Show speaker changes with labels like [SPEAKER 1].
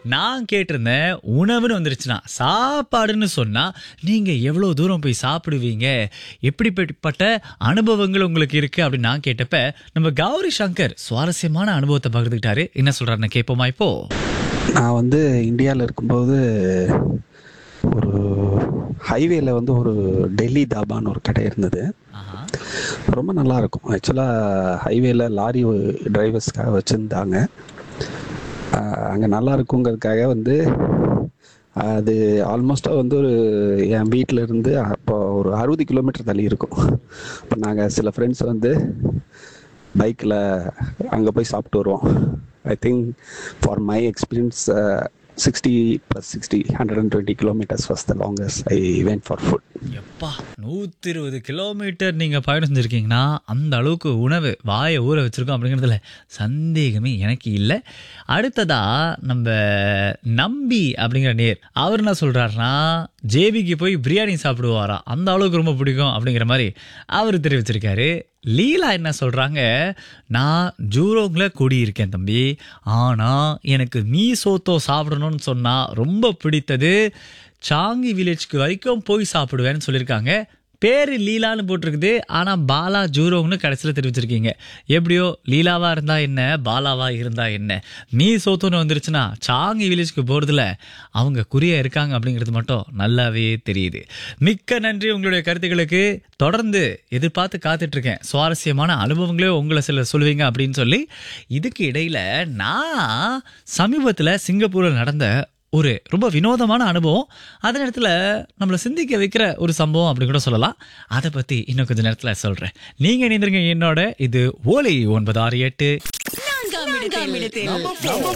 [SPEAKER 1] நான் கேட்டிருந்தேன் உணவுன்னு வந்துருச்சுன்னா சாப்பாடுன்னு சொன்னா நீங்க எவ்வளவு தூரம் போய் சாப்பிடுவீங்க எப்படிப்பட்ட அனுபவங்கள் உங்களுக்கு இருக்கு அப்படின்னு நான் கேட்டப்ப நம்ம கௌரி சங்கர் சுவாரஸ்யமான அனுபவத்தை பகிர்ந்துக்கிட்டாரு என்ன சொல்றாருன்னு கேட்போமா இப்போ
[SPEAKER 2] நான் வந்து இந்தியாவில் இருக்கும்போது ஒரு ஹைவேல வந்து ஒரு டெல்லி தாபான்னு ஒரு கடை இருந்தது
[SPEAKER 1] ஆஹா.
[SPEAKER 2] ரொம்ப நல்லா இருக்கும் ஆக்சுவலாக ஹைவேல லாரி டிரைவர்ஸ்க்காக வச்சுருந்தாங்க அங்கே நல்லா இருக்குங்கிறதுக்காக வந்து அது ஆல்மோஸ்ட்டாக வந்து ஒரு என் வீட்டில் இருந்து அப்போ ஒரு அறுபது கிலோமீட்டர் தள்ளி இருக்கும் இப்போ நாங்கள் சில ஃப்ரெண்ட்ஸ் வந்து பைக்கில் அங்கே போய் சாப்பிட்டு வருவோம் I think for my experience sixty plus sixty hundred and twenty kilometres was the longest I went for food
[SPEAKER 1] எப்பா நூற்றி இருபது கிலோமீட்டர் நீங்கள் பயணம் செஞ்சுருக்கீங்கன்னா அந்த அளவுக்கு உணவு வாயை ஊற வச்சுருக்கோம் அப்படிங்கிறதுல சந்தேகமே எனக்கு இல்லை அடுத்ததா நம்ம நம்பி அப்படிங்கிற நேர் அவர் என்ன சொல்கிறாருன்னா ஜேபிக்கு போய் பிரியாணி சாப்பிடுவாராம் அந்த அளவுக்கு ரொம்ப பிடிக்கும் அப்படிங்கிற மாதிரி அவர் தெரிவிச்சிருக்காரு லீலா என்ன சொல்கிறாங்க நான் ஜூரோங்கில் குடியிருக்கேன் தம்பி ஆனால் எனக்கு மீ சோத்தோ சாப்பிடணும்னு சொன்னால் ரொம்ப பிடித்தது சாங்கி வில்லேஜ்க்கு வரைக்கும் போய் சாப்பிடுவேன்னு சொல்லியிருக்காங்க பேர் லீலான்னு போட்டிருக்குது ஆனால் பாலா ஜூரோங்னு கடைசியில் தெரிவிச்சிருக்கீங்க எப்படியோ லீலாவா இருந்தா என்ன பாலாவா இருந்தா என்ன மீ சோத்துன்னு வந்துருச்சுன்னா சாங்கி வில்லேஜ்க்கு போகிறதுல அவங்க குறியா இருக்காங்க அப்படிங்கிறது மட்டும் நல்லாவே தெரியுது மிக்க நன்றி உங்களுடைய கருத்துக்களுக்கு தொடர்ந்து எதிர்பார்த்து காத்துட்டு இருக்கேன் சுவாரஸ்யமான அனுபவங்களே உங்களை சில சொல்லுவீங்க அப்படின்னு சொல்லி இதுக்கு இடையில நான் சமீபத்தில் சிங்கப்பூரில் நடந்த ஒரு ரொம்ப வினோதமான அனுபவம் அதே நேரத்தில் நம்மளை சிந்திக்க வைக்கிற ஒரு சம்பவம் அப்படி கூட சொல்லலாம் அதை பற்றி இன்னும் கொஞ்சம் நேரத்தில் சொல்கிறேன் நீங்கள் இணைந்திருங்க என்னோட இது ஓலை ஒன்பது ஆறு எட்டு
[SPEAKER 3] நான்காம் இடத்தில்